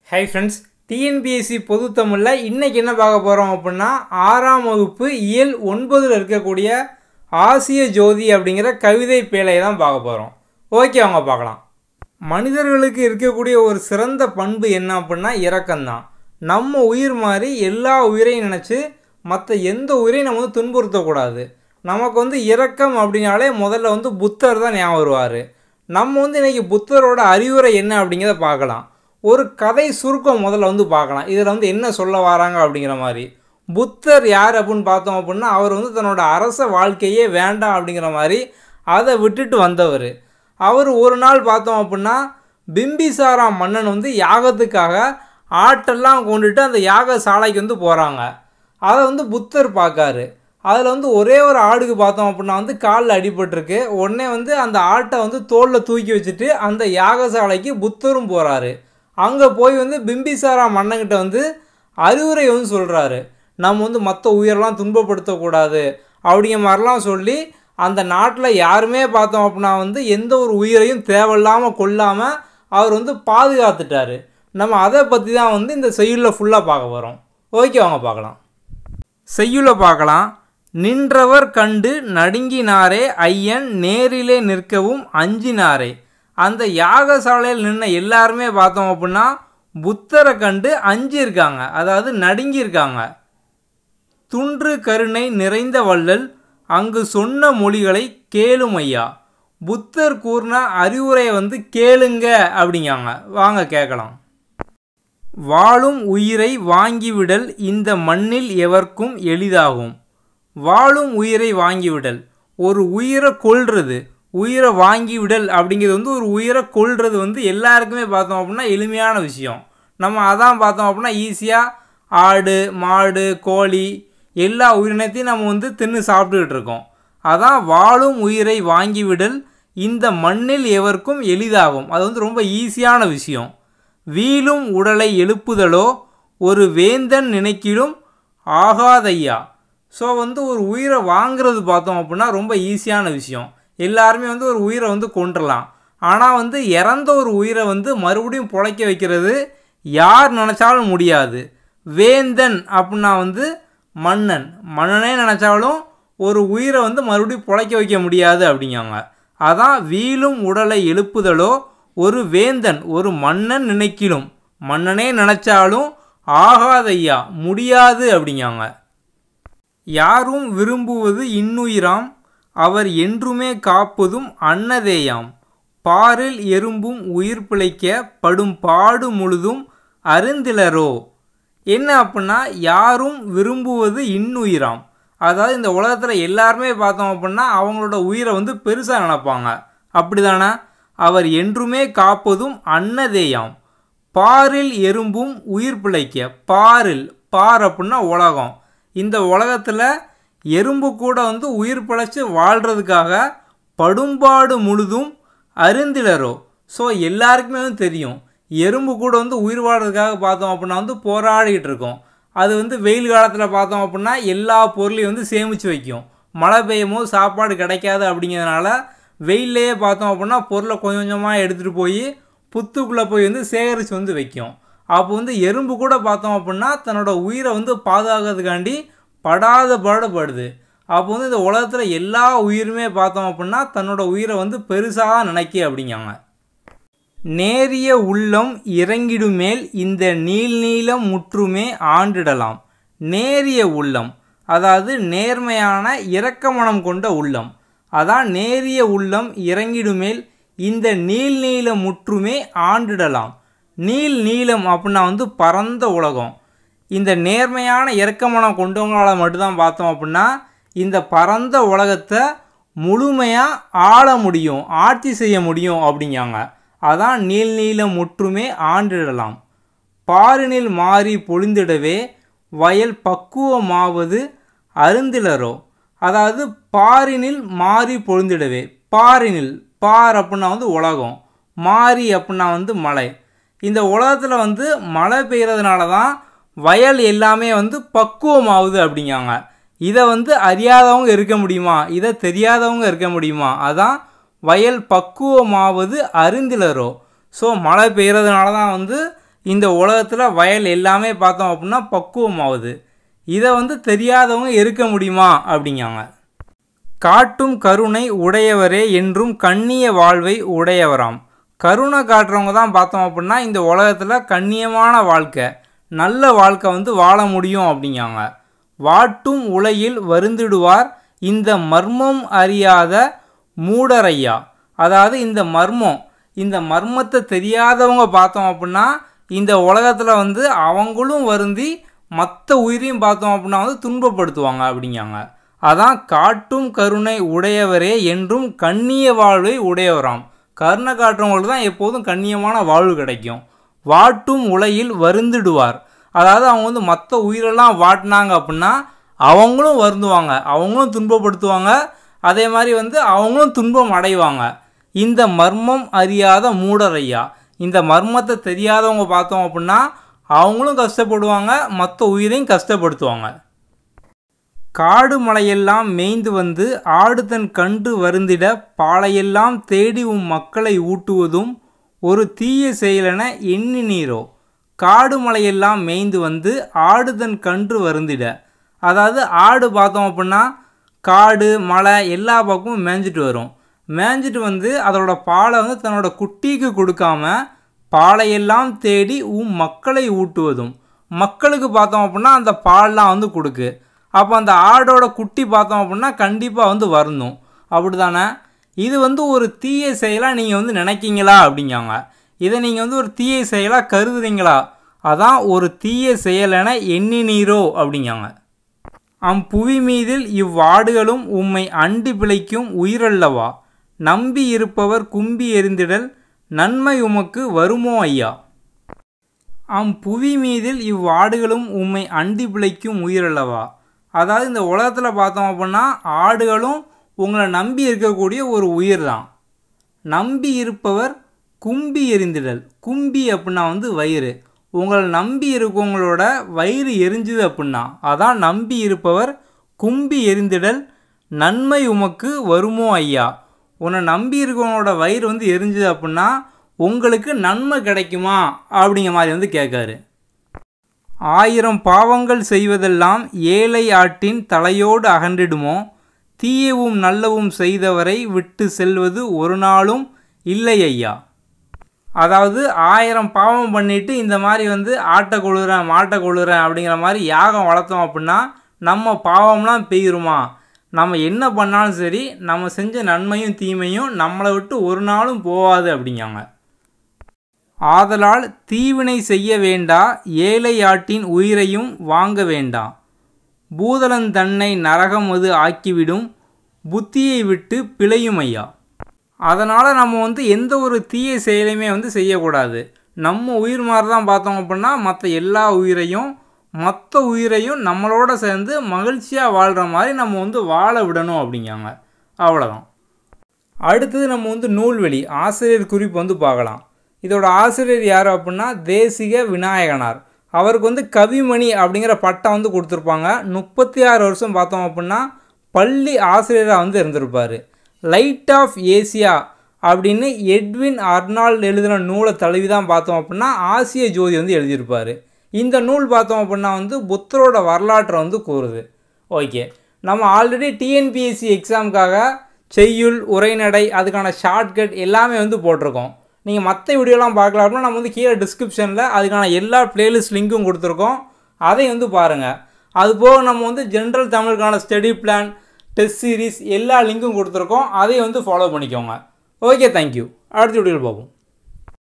hi friends TNPSC பொதுத்தமிழில் இன்றைக்கி என்ன பார்க்க போகிறோம் அப்படின்னா ஆறாம் வகுப்பு இயல் ஒன்பதில் இருக்கக்கூடிய ஆசிய ஜோதி அப்படிங்கிற கவிதை பேழையை தான் பார்க்க போகிறோம் ஓகே அவங்க பார்க்கலாம் மனிதர்களுக்கு இருக்கக்கூடிய ஒரு சிறந்த பண்பு என்ன அப்படின்னா இரக்கம்தான் நம்ம உயிர் மாதிரி எல்லா உயிரையும் நினச்சி மற்ற எந்த உயிரையும் நம்ம வந்து துன்புறுத்தக்கூடாது நமக்கு வந்து இரக்கம் அப்படின்னாலே முதல்ல வந்து புத்தர் தான் ஞாபகம் வருவார் நம்ம வந்து இன்றைக்கி புத்தரோட அறிவுரை என்ன அப்படிங்கிறத பார்க்கலாம் ஒரு கதை சுருக்கம் முதல்ல வந்து பார்க்கலாம் இதில் வந்து என்ன சொல்ல வராங்க அப்படிங்கிற மாதிரி புத்தர் யார் அப்படின்னு பார்த்தோம் அப்படின்னா அவர் வந்து தன்னோட அரச வாழ்க்கையே வேண்டாம் அப்படிங்கிற மாதிரி அதை விட்டுட்டு வந்தவர் அவர் ஒரு நாள் பார்த்தோம் அப்படின்னா பிம்பிசாரா மன்னன் வந்து யாகத்துக்காக ஆட்டெல்லாம் கொண்டுட்டு அந்த யாக சாலைக்கு வந்து போகிறாங்க அதை வந்து புத்தர் பார்க்காரு அதில் வந்து ஒரே ஒரு ஆடுக்கு பார்த்தோம் அப்படின்னா வந்து காலில் அடிபட்டிருக்கு உடனே வந்து அந்த ஆட்டை வந்து தோளில் தூக்கி வச்சுட்டு அந்த யாகசாலைக்கு புத்தரும் போகிறாரு அங்கே போய் வந்து பிம்பிசாரா மன்னங்கிட்ட வந்து அறிவுரை வந்து சொல்கிறாரு நம்ம வந்து மற்ற உயிரெல்லாம் துன்பப்படுத்தக்கூடாது அப்படிங்கிற மாதிரிலாம் சொல்லி அந்த நாட்டில் யாருமே பார்த்தோம் அப்படின்னா வந்து எந்த ஒரு உயிரையும் தேவையில்லாமல் கொல்லாமல் அவர் வந்து பாதுகாத்துட்டார் நம்ம அதை பற்றி தான் வந்து இந்த செய்யுளில் ஃபுல்லாக பார்க்க போகிறோம் ஓகே வாங்க பார்க்கலாம் செய்யுளை பார்க்கலாம் நின்றவர் கண்டு நடுங்கினாரே ஐயன் நேரிலே நிற்கவும் அஞ்சினாரே அந்த யாகசாலையில் நின்ன எல்லாருமே பார்த்தோம் அப்படின்னா புத்தரை கண்டு அஞ்சிருக்காங்க அதாவது நடுங்கியிருக்காங்க துன்று கருணை நிறைந்த வள்ளல் அங்கு சொன்ன மொழிகளை கேளும் ஐயா புத்தர் கூறின அறிவுரையை வந்து கேளுங்க அப்படிங்காங்க வாங்க கேட்கலாம் வாழும் உயிரை வாங்கிவிடல் இந்த மண்ணில் எவர்க்கும் எளிதாகும் வாழும் உயிரை வாங்கிவிடல் ஒரு உயிரை கொல்றது உயிரை வாங்கிவிடல் அப்படிங்கிறது வந்து ஒரு உயிரை கொல்றது வந்து எல்லாருக்குமே பார்த்தோம் அப்படின்னா எளிமையான விஷயம் நம்ம அதான் பார்த்தோம் அப்படின்னா ஈஸியாக ஆடு மாடு கோழி எல்லா உயிரினத்தையும் நம்ம வந்து தின்னு சாப்பிட்டுக்கிட்டு இருக்கோம் அதான் வாழும் உயிரை வாங்கிவிடல் இந்த மண்ணில் எவர்க்கும் எளிதாகும் அது வந்து ரொம்ப ஈஸியான விஷயம் வீழும் உடலை எழுப்புதலோ ஒரு வேந்தன் நினைக்கிலும் ஆகாதையா ஸோ வந்து ஒரு உயிரை வாங்கிறது பார்த்தோம் அப்படின்னா ரொம்ப ஈஸியான விஷயம் எல்லாருமே வந்து ஒரு உயிரை வந்து கொண்டுடலாம் ஆனால் வந்து இறந்த ஒரு உயிரை வந்து மறுபடியும் பொழைக்க வைக்கிறது யார் நினச்சாலும் முடியாது வேந்தன் அப்படின்னா வந்து மன்னன் மன்னனே நினச்சாலும் ஒரு உயிரை வந்து மறுபடியும் பொழைக்க வைக்க முடியாது அப்படிங்காங்க அதான் வீழும் உடலை எழுப்புதலோ ஒரு வேந்தன் ஒரு மன்னன் நினைக்கிலும் மன்னனே நினச்சாலும் ஆகாதையா முடியாது அப்படிங்காங்க யாரும் விரும்புவது இன்னுயிராம் அவர் என்றுமே காப்பதும் அன்னதேயாம் பாரில் எறும்பும் உயிர் பிழைக்க படும் பாடு முழுதும் அருந்திலரோ என்ன அப்படின்னா யாரும் விரும்புவது இன்னுயிராம் அதாவது இந்த உலகத்தில் எல்லாருமே பார்த்தோம் அப்படின்னா அவங்களோட உயிரை வந்து பெருசாக நினைப்பாங்க அப்படி தானே அவர் என்றுமே காப்பதும் அன்னதேயாம் பாரில் எறும்பும் உயிர் பிழைக்க பாரில் பார் அப்படின்னா உலகம் இந்த உலகத்தில் எறும்பு கூட வந்து உயிர் பிழைச்சி வாழ்கிறதுக்காக படும்பாடு முழுதும் அருந்திலரோ ஸோ எல்லாருக்குமே வந்து தெரியும் எறும்பு கூட வந்து உயிர் வாழ்கிறதுக்காக பார்த்தோம் அப்படின்னா வந்து போராடிக்கிட்டு இருக்கோம் அது வந்து வெயில் காலத்தில் பார்த்தோம் அப்படின்னா எல்லா பொருளையும் வந்து சேமித்து வைக்கும் மழை பெய்யும் போது சாப்பாடு கிடைக்காது அப்படிங்கிறதுனால வெயிலே பார்த்தோம் அப்படின்னா பொருளை கொஞ்சம் கொஞ்சமாக எடுத்துகிட்டு போய் புத்துக்குள்ளே போய் வந்து சேகரித்து வந்து வைக்கும் அப்போ வந்து எறும்பு கூட பார்த்தோம் அப்படின்னா தன்னோட உயிரை வந்து பாதுகாக்கிறதுக்காண்டி படாத பாடுபடுது அப்போ வந்து இந்த உலகத்தில் எல்லா உயிருமே பார்த்தோம் அப்படின்னா தன்னோட உயிரை வந்து பெருசாக நினைக்க அப்படிங்காங்க நேரிய உள்ளம் இறங்கிடுமேல் இந்த நீள் நீளம் முற்றுமே ஆண்டிடலாம் நேரிய உள்ளம் அதாவது நேர்மையான இரக்கமனம் கொண்ட உள்ளம் அதான் நேரிய உள்ளம் இறங்கிடுமேல் இந்த நீள் நீளம் முற்றுமே ஆண்டிடலாம் நீள் நீளம் அப்படின்னா வந்து பரந்த உலகம் இந்த நேர்மையான இறக்கமனம் கொண்டவங்களால் மட்டும்தான் பார்த்தோம் அப்படின்னா இந்த பரந்த உலகத்தை முழுமையாக ஆள முடியும் ஆட்சி செய்ய முடியும் அப்படிங்காங்க அதான் நீள் நீளம் முற்றுமே ஆண்டிடலாம் பாரினில் மாறி பொழிந்திடவே வயல் பக்குவமாவது அருந்திலரோ அதாவது பாரினில் மாறி பொழிந்திடவே பாரினில் பார் அப்படின்னா வந்து உலகம் மாறி அப்படின்னா வந்து மழை இந்த உலகத்தில் வந்து மழை பெய்கிறதுனால தான் வயல் எல்லாமே வந்து பக்குவமாகுது அப்படிங்காங்க இதை வந்து அறியாதவங்க இருக்க முடியுமா இதை தெரியாதவங்க இருக்க முடியுமா அதான் வயல் பக்குவமாவது அருந்திலரோ ஸோ மழை பெய்கிறதுனால தான் வந்து இந்த உலகத்தில் வயல் எல்லாமே பார்த்தோம் அப்படின்னா பக்குவமாகுது இதை வந்து தெரியாதவங்க இருக்க முடியுமா அப்படிங்காங்க காட்டும் கருணை உடையவரே என்றும் கண்ணிய வாழ்வை உடையவராம் கருணை காட்டுறவங்க தான் பார்த்தோம் அப்படின்னா இந்த உலகத்தில் கண்ணியமான வாழ்க்கை நல்ல வாழ்க்கை வந்து வாழ முடியும் அப்படிங்காங்க வாட்டும் உலகில் வருந்திடுவார் இந்த மர்மம் அறியாத மூடரையா அதாவது இந்த மர்மம் இந்த மர்மத்தை தெரியாதவங்க பார்த்தோம் அப்படின்னா இந்த உலகத்தில் வந்து அவங்களும் வருந்தி மற்ற உயிரையும் பார்த்தோம் அப்படின்னா வந்து துன்பப்படுத்துவாங்க அப்படிங்காங்க அதான் காட்டும் கருணை உடையவரே என்றும் கண்ணிய வாழ்வை உடையவராம் கருணை காட்டுறவங்களுக்கு தான் எப்போதும் கண்ணியமான வாழ்வு கிடைக்கும் வாட்டும் உலகில் வருந்திடுவார் அதாவது அவங்க வந்து மற்ற உயிரெல்லாம் வாட்டினாங்க அப்படின்னா அவங்களும் வருந்துவாங்க அவங்களும் துன்பப்படுத்துவாங்க அதே மாதிரி வந்து அவங்களும் துன்பம் அடைவாங்க இந்த மர்மம் அறியாத மூடரையா இந்த மர்மத்தை தெரியாதவங்க பார்த்தோம் அப்படின்னா அவங்களும் கஷ்டப்படுவாங்க மற்ற உயிரையும் கஷ்டப்படுத்துவாங்க காடு மலையெல்லாம் மேய்ந்து வந்து ஆடு தன் கண்டு வருந்திட பாலையெல்லாம் தேடி உம் மக்களை ஊட்டுவதும் ஒரு தீய செயலென எண்ணி நீரோ காடு மலையெல்லாம் மேய்ந்து வந்து ஆடு தன் கன்று வருந்திட அதாவது ஆடு பார்த்தோம் அப்படின்னா காடு மலை எல்லா பக்கமும் மேய்ஞ்சிட்டு வரும் மேய்ஞ்சிட்டு வந்து அதோட பாலை வந்து தன்னோட குட்டிக்கு கொடுக்காம பாலையெல்லாம் தேடி உம் மக்களை ஊட்டுவதும் மக்களுக்கு பார்த்தோம் அப்படின்னா அந்த பால்லாம் வந்து கொடுக்கு அப்போ அந்த ஆடோட குட்டி பார்த்தோம் அப்படின்னா கண்டிப்பாக வந்து வரணும் அப்படி தானே இது வந்து ஒரு தீய செயலாக நீங்கள் வந்து நினைக்கிங்களா அப்படிங்காங்க இதை நீங்கள் வந்து ஒரு தீய செயலாக கருதுறீங்களா அதான் ஒரு தீய செயல் என எண்ணி நீரோ அப்படிங்காங்க அம் புவி மீதில் இவ்வாடுகளும் உம்மை அண்டி பிழைக்கும் உயிரல்லவா நம்பி இருப்பவர் கும்பி எறிந்திடல் நன்மை உமக்கு வருமோ ஐயா அம் புவி மீதில் இவ்வாடுகளும் உம்மை அண்டி பிழைக்கும் உயிரல்லவா அதாவது இந்த உலகத்தில் பார்த்தோம் அப்படின்னா ஆடுகளும் உங்களை நம்பி இருக்கக்கூடிய ஒரு உயிர் தான் நம்பி இருப்பவர் கும்பி எரிந்திடல் கும்பி அப்படின்னா வந்து வயிறு உங்களை நம்பி இருக்கவங்களோட வயிறு எரிஞ்சுது அப்படின்னா அதான் நம்பி இருப்பவர் கும்பி எரிந்திடல் நன்மை உமக்கு வருமோ ஐயா உன்னை நம்பி இருக்கவங்களோட வயிறு வந்து எரிஞ்சுது அப்படின்னா உங்களுக்கு நன்மை கிடைக்குமா அப்படிங்கிற மாதிரி வந்து கேட்காரு ஆயிரம் பாவங்கள் செய்வதெல்லாம் ஏழை ஆட்டின் தலையோடு அகன்றிடுமோ தீயவும் நல்லவும் செய்தவரை விட்டு செல்வது ஒரு நாளும் இல்லை ஐயா அதாவது ஆயிரம் பாவம் பண்ணிட்டு இந்த மாதிரி வந்து ஆட்டை கொழுறேன் மாட்டை கொழுறேன் அப்படிங்கிற மாதிரி யாகம் வளர்த்தோம் அப்படின்னா நம்ம பாவம்லாம் பெய்யுமா நம்ம என்ன பண்ணாலும் சரி நம்ம செஞ்ச நன்மையும் தீமையும் நம்மளை விட்டு ஒரு நாளும் போகாது அப்படிங்காங்க ஆதலால் தீவினை செய்ய வேண்டா ஏழை ஆட்டின் உயிரையும் வாங்க வேண்டாம் பூதலன் தன்னை நரகம் அது ஆக்கிவிடும் புத்தியை விட்டு பிழையும் ஐயா அதனால் நம்ம வந்து எந்த ஒரு தீய செயலையுமே வந்து செய்யக்கூடாது நம்ம உயிர் மாதிரி தான் பார்த்தோம் அப்படின்னா மற்ற எல்லா உயிரையும் மற்ற உயிரையும் நம்மளோட சேர்ந்து மகிழ்ச்சியாக வாழ்கிற மாதிரி நம்ம வந்து வாழ விடணும் அப்படிங்காங்க அவ்வளோதான் அடுத்தது நம்ம வந்து நூல்வெளி ஆசிரியர் குறிப்பு வந்து பார்க்கலாம் இதோட ஆசிரியர் யார் அப்படின்னா தேசிக விநாயகனார் அவருக்கு வந்து கவிமணி அப்படிங்கிற பட்டம் வந்து கொடுத்துருப்பாங்க முப்பத்தி ஆறு வருஷம் பார்த்தோம் அப்படின்னா பள்ளி ஆசிரியராக வந்து இருந்திருப்பார் லைட் ஆஃப் ஏசியா அப்படின்னு எட்வின் அர்னால்ட் எழுதின நூலை தழுவி தான் பார்த்தோம் அப்படின்னா ஆசிய ஜோதி வந்து எழுதியிருப்பார் இந்த நூல் பார்த்தோம் அப்படின்னா வந்து புத்தரோட வரலாற்றை வந்து கூறுது ஓகே நம்ம ஆல்ரெடி டிஎன்பிஎஸ்சி எக்ஸாமுக்காக செய்யுள் உரைநடை அதுக்கான ஷார்ட்கட் எல்லாமே வந்து போட்டிருக்கோம் நீங்கள் மற்ற வீடியோலாம் பார்க்கலாம் அப்படின்னா நம்ம வந்து கீழே டிஸ்கிரிப்ஷனில் அதுக்கான எல்லா பிளேலிஸ்ட் லிங்க்கும் கொடுத்துருக்கோம் அதை வந்து பாருங்கள் அது போக நம்ம வந்து ஜென்ரல் தமிழுக்கான ஸ்டடி பிளான் டெஸ்ட் சீரிஸ் எல்லா லிங்க்கும் கொடுத்துருக்கோம் அதையும் வந்து ஃபாலோ பண்ணிக்கோங்க ஓகே தேங்க்யூ அடுத்த வீடியோவில் பார்ப்போம்